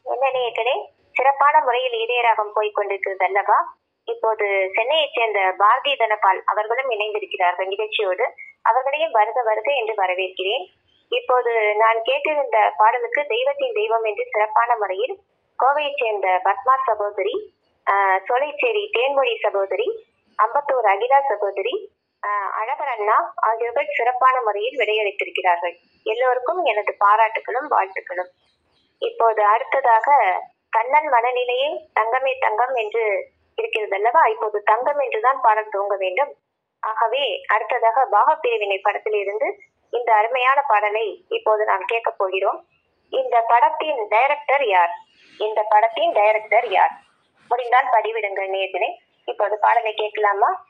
என்ன நேயர்களே சிறப்பான முறையில் இதயராகம் போய் கொண்டிருக்கிறது அல்லவா இப்போது சென்னையைச் சேர்ந்த பாரதி தனபால் அவர்களும் இணைந்திருக்கிறார்கள் நிகழ்ச்சியோடு அவர்களையும் வருக வருக என்று வரவேற்கிறேன் இப்போது நான் கேட்டிருந்த பாடலுக்கு தெய்வத்தின் தெய்வம் என்று சிறப்பான முறையில் கோவையைச் சேர்ந்த பத்மா சகோதரி ஆஹ், சோலைச்சேரி தேன்மொழி சகோதரி அம்பத்தூர் அகிலா சகோதரி ஆஹ், அழகர் அண்ணா ஆகியோர்கள் சிறப்பான முறையில் விடையளித்திருக்கிறார்கள் எல்லோருக்கும் எனது பாராட்டுகளும் வாழ்த்துக்களும் இப்போது அடுத்ததாக கண்ணன் மனநிலையே தங்கமே தங்கம் என்று இருக்கிறது அல்லவா இப்போது தங்கம் என்றுதான் பாடல் துவங்க வேண்டும் ஆகவே அடுத்ததாக பாகப்பிரிவினை படத்தில் இருந்து இந்த அருமையான பாடலை இப்போது நாம் கேட்க போகிறோம் இந்த படத்தின் டைரக்டர் யார் இந்த படத்தின் டைரக்டர் யார் முடிந்தால் பதிவிடுங்கள் நேயர்களே இப்போது பாடலை கேட்கலாமா